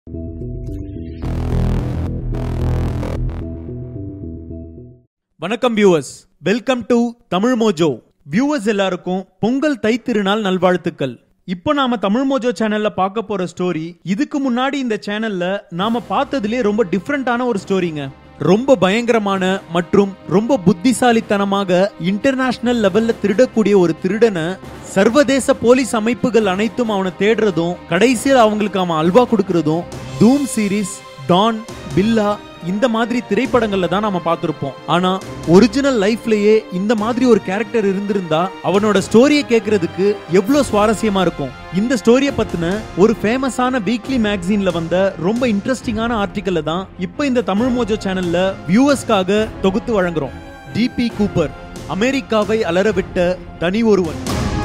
வணக்கம் viewers welcome to Tamil Mojo viewers எல்லாருக்கும் பொங்கல் தைத்திருநாள் நல்வாழ்த்துக்கள் இப்போ நாம தமிழ் மோஜோ சேனல்ல பார்க்க போற ஸ்டோரி இதுக்கு முன்னாடி இந்த சேனல்ல நாம பார்த்ததுலே ரொம்ப டிஃப்ரெண்டான ஒரு ஸ்டோரிங்க ரொம்ப பயங்கரமான மற்றும் ரொம்ப புத்திசாலித்தனமாக இன்டர்நேஷனல் லெவல்ல திருடக்கூடிய ஒரு திருடனை சர்வதேச போலீஸ் அமைப்புகள் அனைத்தும் அவனை தேடுறதும் கடைசியில் அவங்களுக்கு அவன் அல்வா கொடுக்கறதும் தூம் சீரிஸ் டான் பில்லா இந்த மாதிரி திரைப்படங்கள்ல தான் நாம பார்த்திருப்போம் ஆனா ஒரிஜினல் லைஃப்லயே இந்த மாதிரி ஒரு கேரக்டர் இருந்திருந்தா அவனோட ஸ்டோரியை கேட்கறதுக்கு எவ்வளவு சுவாரஸ்யமா இருக்கும் இந்த ஸ்டோரியை பத்தின ஒரு ஃபேமஸான வீக்லி மேகசின்ல வந்த ரொம்ப இன்ட்ரெஸ்டிங்கான ஆர்டிக்கல்ல தான் இப்போ இந்த தமிழ் மோஜோ சேனல்ல வியூவர்ஸ்க்காக தொகுத்து வழங்குறோம் டிபி கூப்பர் அமெரிக்காவை அலறவிட்ட தனி ஒருவன்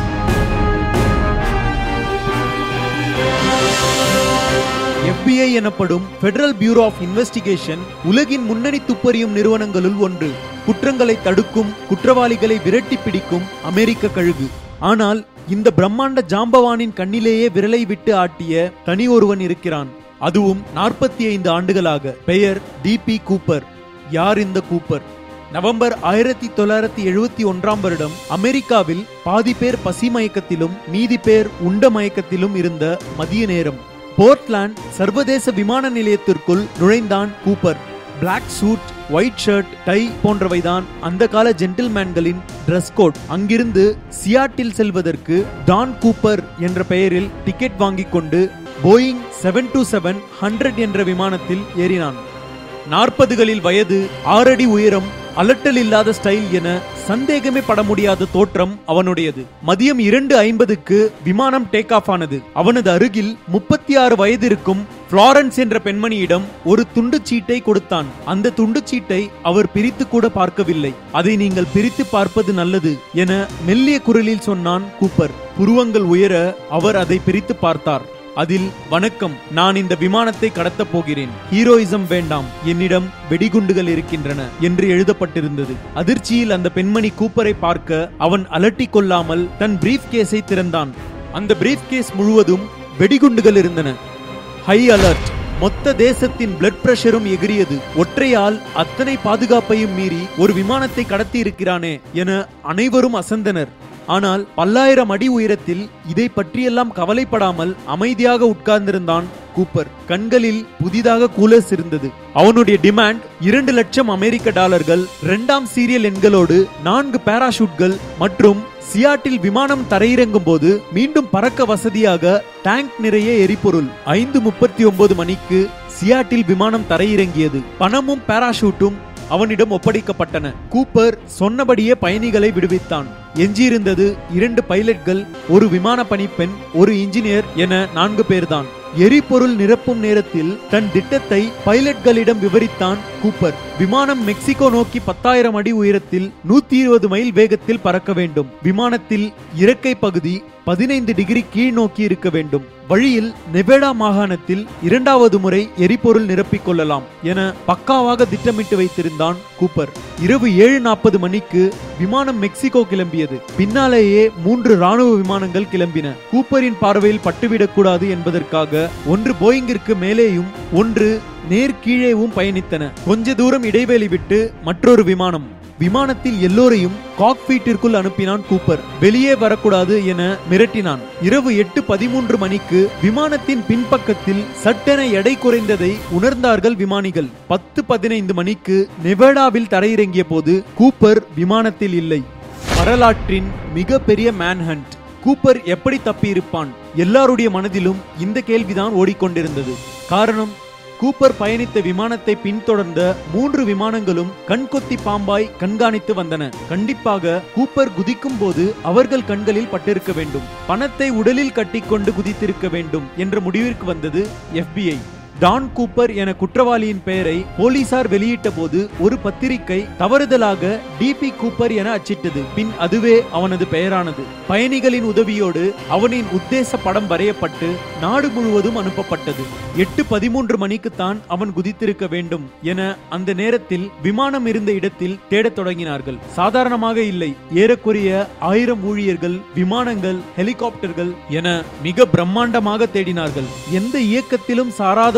FBI எனப்படும் பெடரல் பியூரோ ஆஃப் இன்வெஸ்டிகேஷன் உலகின் முன்னணி துப்பறியும் நிறுவனங்களுள் ஒன்று குற்றங்களை தடுக்கும் குற்றவாளிகளை விரட்டி பிடிக்கும் அமெரிக்க கழுகு ஆனால் இந்த பிரம்மாண்ட ஜாம்பவானின் கண்ணிலேயே விரலை விட்டு ஆட்டிய தனி ஒருவன் இருக்கிறான் அதுவும் நாற்பத்தி ஐந்து ஆண்டுகளாக பெயர் டிபி கூப்பர் யார் இந்த கூப்பர் நவம்பர் ஆயிரத்தி தொள்ளாயிரத்தி எழுபத்தி ஒன்றாம் வருடம் அமெரிக்காவில் பாதி பேர் பசி மயக்கத்திலும் மீதி பேர் உண்ட மயக்கத்திலும் இருந்த மதிய நேரம் போர்ட்லாண்ட் சர்வதேச விமான நிலையத்திற்குள் நுழைந்தான் Cooper black suit white shirt tie போன்றவைதான் அந்த கால ஜென்டில்மேன்களின் ட்ரெஸ் கோட் அங்கிருந்து சியாட்டில் செல்வதற்கு டான் கூப்பர் என்ற பெயரில் டிக்கெட் வாங்கிக் கொண்டு Boeing seven two seven hundred என்ற விமானத்தில் ஏறினான் நாற்பதுகளில் வயது ஆறடி உயரம் அலட்டல் இல்லாத ஸ்டைல் என சந்தேகமே பட முடியாத தோற்றம் அவனுடையது மதியம் இரண்டு ஐம்பதுக்கு விமானம் டேக் ஆஃப் ஆனது அவனது அருகில் முப்பத்தி ஆறு வயது இருக்கும் பிளாரன்ஸ் என்ற பெண்மணியிடம் ஒரு துண்டுச் சீட்டை கொடுத்தான் அந்த துண்டுச் சீட்டை அவர் பிரித்து கூட பார்க்கவில்லை அதை நீங்கள் பிரித்து பார்ப்பது நல்லது என மெல்லிய குரலில் சொன்னான் கூப்பர் புருவங்கள் உயர அவர் அதை பிரித்து பார்த்தார் அதில் வணக்கம் நான் இந்த விமானத்தை கடத்தப் போகிறேன் ஹீரோயிசம் வேண்டாம் என்னிடம் வெடிகுண்டுகள் இருக்கின்றன என்று எழுதப்பட்டிருந்தது அதிர்ச்சியில் அந்த பெண்மணி கூப்பரை பார்க்க அவன் அலட்டிக் கொள்ளாமல் தன் பிரீஃப் கேஸை திறந்தான் அந்த பிரீஃப் கேஸ் முழுவதும் வெடிகுண்டுகள் இருந்தன ஹை அலர்ட் மொத்த தேசத்தின் பிளட் பிரஷரும் எகிரியது ஒற்றையால் அத்தனை பாதுகாப்பையும் மீறி ஒரு விமானத்தை கடத்தி இருக்கிறானே என அனைவரும் அசந்தனர் ஆனால் பல்லாயிரம் அடி உயரத்தில் இதை பற்றியெல்லாம் கவலைப்படாமல் அமைதியாக உட்கார்ந்திருந்தான் கூப்பர் கண்களில் புதிதாக கூலர்ஸ் இருந்தது அவனுடைய டிமாண்ட் இரண்டு லட்சம் அமெரிக்க டாலர்கள் இரண்டாம் சீரியல் எண்களோடு நான்கு பாராஷூட்கள் மற்றும் சியாட்டில் விமானம் தரையிறங்கும் போது மீண்டும் பறக்க வசதியாக டேங்க் நிறைய எரிபொருள் ஐந்து முப்பத்தி ஒன்பது மணிக்கு சியாட்டில் விமானம் தரையிறங்கியது பணமும் பாராஷூட்டும் அவனிடம் ஒப்படைக்கப்பட்டன கூப்பர் சொன்னபடியே பயணிகளை விடுவித்தான் எஞ்சியிருந்தது இரண்டு பைலட்கள் ஒரு விமான பணிப்பெண் ஒரு இன்ஜினியர் என நான்கு பேர்தான் எரிபொருள் நிரப்பும் நேரத்தில் தன் திட்டத்தை பைலட்களிடம் விவரித்தான் கூப்பர் விமானம் மெக்சிகோ நோக்கி பத்தாயிரம் அடி உயரத்தில் நூத்தி இருபது மைல் வேகத்தில் பறக்க வேண்டும் விமானத்தில் இறக்கை பகுதி பதினைந்து டிகிரி கீழ் நோக்கி இருக்க வேண்டும் வழியில் நெவேடா மாகாணத்தில் இரண்டாவது முறை எரிபொருள் நிரப்பிக் கொள்ளலாம் என பக்காவாக திட்டமிட்டு வைத்திருந்தான் கூப்பர் இரவு ஏழு நாற்பது மணிக்கு விமானம் மெக்சிகோ கிளம்பியது பின்னாலேயே மூன்று ராணுவ விமானங்கள் கிளம்பின கூப்பரின் பார்வையில் பட்டுவிடக் கூடாது என்பதற்காக ஒன்று போயிங்கிற்கு மேலேயும் ஒன்று நேர் கீழேவும் பயணித்தன கொஞ்ச தூரம் இடைவெளி விட்டு மற்றொரு விமானம் விமானத்தில் எல்லோரையும் காக்பீட்டிற்குள் அனுப்பினான் கூப்பர் வெளியே வரக்கூடாது என மிரட்டினான் இரவு எட்டு பதிமூன்று மணிக்கு விமானத்தின் பின்பக்கத்தில் சட்டென எடை குறைந்ததை உணர்ந்தார்கள் விமானிகள் பத்து பதினைந்து மணிக்கு நெவேடாவில் தரையிறங்கிய போது கூப்பர் விமானத்தில் இல்லை வரலாற்றின் மிகப்பெரிய மேன்ஹண்ட் கூப்பர் எப்படி தப்பியிருப்பான் எல்லாருடைய மனதிலும் இந்த கேள்விதான் ஓடிக்கொண்டிருந்தது காரணம் கூப்பர் பயணித்த விமானத்தை பின்தொடர்ந்த மூன்று விமானங்களும் கண்கொத்தி பாம்பாய் கண்காணித்து வந்தன கண்டிப்பாக கூப்பர் குதிக்கும் போது அவர்கள் கண்களில் பட்டிருக்க வேண்டும் பணத்தை உடலில் கட்டிக்கொண்டு குதித்திருக்க வேண்டும் என்ற முடிவிற்கு வந்தது FBI டான் கூப்பர் என குற்றவாளியின் பெயரை போலீசார் வெளியிட்ட போது ஒரு பத்திரிகை தவறுதலாக டிபி கூப்பர் என அச்சிட்டது பின் அதுவே அவனது பெயரானது பயணிகளின் உதவியோடு அவனின் உத்தேச படம் வரையப்பட்டு நாடு முழுவதும் அனுப்பப்பட்டது எட்டு பதிமூன்று மணிக்குத்தான் அவன் குதித்திருக்க வேண்டும் என அந்த நேரத்தில் விமானம் இருந்த இடத்தில் தேடத் தொடங்கினார்கள் சாதாரணமாக இல்லை ஏறக்குறைய ஆயிரம் ஊழியர்கள் விமானங்கள் ஹெலிகாப்டர்கள் என மிக பிரம்மாண்டமாக தேடினார்கள் எந்த இயக்கத்திலும் சாராத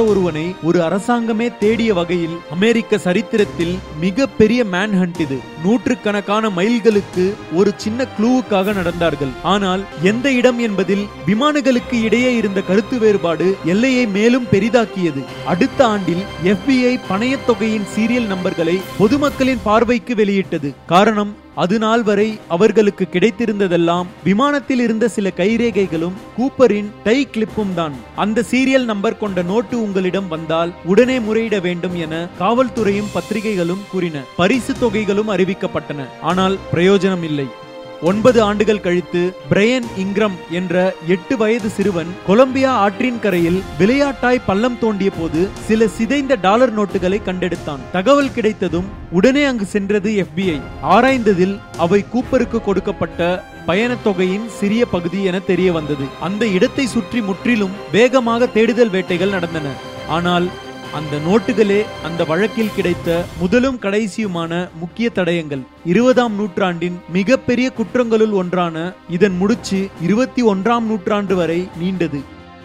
ஒருவனை ஒரு அரசாங்கமே தேடிய வகையில் அமெரிக்க சரித்திரத்தில் மிக பெரிய மேன் ஹண்ட் இது நூற்றுக்கணக்கான மைல்களுக்கு ஒரு சின்ன க்ளூவுக்காக நடந்தார்கள் ஆனால் எந்த இடம் என்பதில் விமானங்களுக்கு இடையே இருந்த கருத்து வேறுபாடு எல்லையை மேலும் பெரிதாக்கியது அடுத்த ஆண்டில் FBI பணையத் தொகையின் சீரியல் நம்பர்களை பொதுமக்களின் பார்வைக்கு வெளியிட்டது காரணம் அது நாள் வரை அவர்களுக்கு கிடைத்திருந்ததெல்லாம் விமானத்தில் இருந்த சில கைரேகைகளும் கூப்பரின் டை கிளிப்பும் தான் அந்த சீரியல் நம்பர் கொண்ட நோட்டு உங்களிடம் வந்தால் உடனே முறையிட வேண்டும் என காவல்துறையும் பத்திரிகைகளும் கூறின பரிசு தொகைகளும் அறிவிக்கப்பட்டன ஆனால் பிரயோஜனம் இல்லை ஒன்பது ஆண்டுகள் கழித்து பிரையன் இங்கிரம் என்ற எட்டு வயது சிறுவன் கொலம்பியா ஆற்றின் கரையில் விளையாட்டாய் பள்ளம் தோண்டிய போது சில சிதைந்த டாலர் நோட்டுகளை கண்டெடுத்தான் தகவல் கிடைத்ததும் உடனே அங்கு சென்றது FBI ஆராய்ந்ததில் அவை கூப்பருக்கு கொடுக்கப்பட்ட பயணத் தொகையின் சிறிய பகுதி என தெரிய வந்தது அந்த இடத்தை சுற்றி முற்றிலும் வேகமாக தேடுதல் வேட்டைகள் நடந்தன ஆனால் அந்த நோட்டுகளே அந்த வழக்கில் கிடைத்த முதலும் கடைசியுமான முக்கிய தடயங்கள் இருபதாம் நூற்றாண்டின் மிகப்பெரிய குற்றங்களுள் ஒன்றான இதன் முடிச்சு இருபத்தி ஒன்றாம் நூற்றாண்டு வரை நீண்டது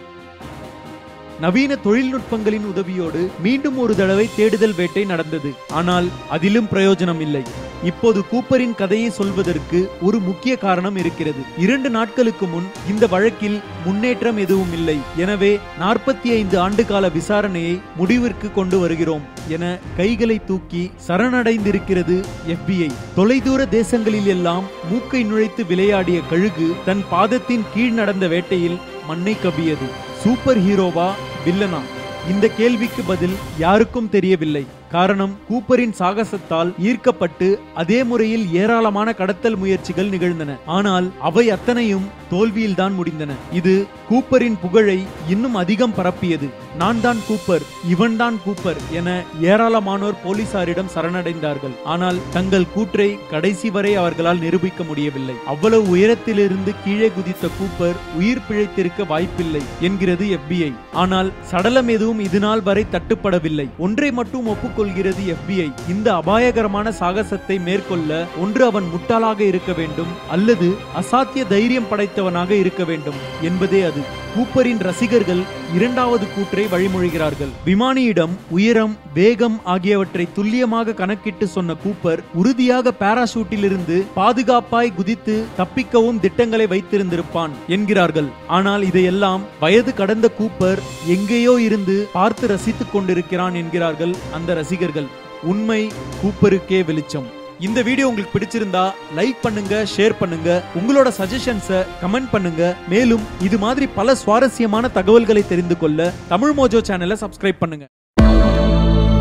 நவீன தொழில்நுட்பங்களின் உதவியோடு மீண்டும் ஒரு தடவை தேடுதல் வேட்டை நடந்தது ஆனால் அதிலும் பிரயோஜனம் இல்லை இப்போது கூப்பரின் கதையை சொல்வதற்கு ஒரு முக்கிய காரணம் இருக்கிறது இரண்டு நாட்களுக்கு முன் இந்த வழக்கில் முன்னேற்றம் எதுவும் இல்லை எனவே நாற்பத்தி ஐந்து ஆண்டு கால விசாரணையை முடிவிற்கு கொண்டு வருகிறோம் என கைகளை தூக்கி சரணடைந்திருக்கிறது FBI தொலைதூர தேசங்களில் எல்லாம் மூக்கை நுழைத்து விளையாடிய கழுகு தன் பாதத்தின் கீழ் நடந்த வேட்டையில் மண்ணை கவ்வியது சூப்பர் ஹீரோவா வில்லனா இந்த கேள்விக்கு பதில் யாருக்கும் தெரியவில்லை காரணம் கூப்பரின் சாகசத்தால் ஈர்க்கப்பட்டு அதே முறையில் ஏராளமான கடத்தல் முயற்சிகள் நிகழ்ந்தன ஆனால் அவை அத்தனையும் தோல்வியில்தான் முடிந்தன இது கூப்பரின் புகழை இன்னும் அதிகம் பரப்பியது நான் தான் கூப்பர் இவன்தான் கூப்பர் என ஏராளமானோர் போலீசாரிடம் சரணடைந்தார்கள் ஆனால் தங்கள் கூற்றை கடைசி வரை அவர்களால் நிரூபிக்க முடியவில்லை அவ்வளவு உயரத்திலிருந்து கீழே குதித்த கூப்பர் உயிர் பிழைத்திருக்க வாய்ப்பில்லை என்கிறது FBI ஆனால் சடலம் எதுவும் இதுநாள் வரை தட்டுப்படவில்லை ஒன்றை மட்டும் ஒப்புக்கொள்கிறது FBI இந்த அபாயகரமான சாகசத்தை மேற்கொள்ள ஒன்று அவன் முட்டாளாக இருக்க வேண்டும் அல்லது அசாத்திய தைரியம் படைத்தவனாக இருக்க வேண்டும் என்பதே அது கூப்பரின் ரசிகர்கள் இரண்டாவது கூற்றை வழிமொழிகிறார்கள் விமானியிடம் உயரம் வேகம் ஆகியவற்றை துல்லியமாக கணக்கிட்டு சொன்ன கூப்பர் உறுதியாக பாராசூட்டில் இருந்து பாதுகாப்பாய் குதித்து தப்பிக்கவும் திட்டங்களை வைத்திருந்திருப்பான் என்கிறார்கள் ஆனால் இதையெல்லாம் வயது கடந்த கூப்பர் எங்கேயோ இருந்து பார்த்து ரசித்துக் கொண்டிருக்கிறான் என்கிறார்கள் அந்த ரசிகர்கள் உண்மை கூப்பருக்கே வெளிச்சம் இந்த வீடியோ உங்களுக்கு பிடிச்சிருந்தா லைக் பண்ணுங்க ஷேர் பண்ணுங்க உங்களோட சஜஷன்ஸை கமெண்ட் பண்ணுங்க மேலும் இது மாதிரி பல சுவாரஸ்யமான தகவல்களை தெரிந்து கொள்ள தமிழ் மோஜோ சேனலை சப்ஸ்கிரைப் பண்ணுங்க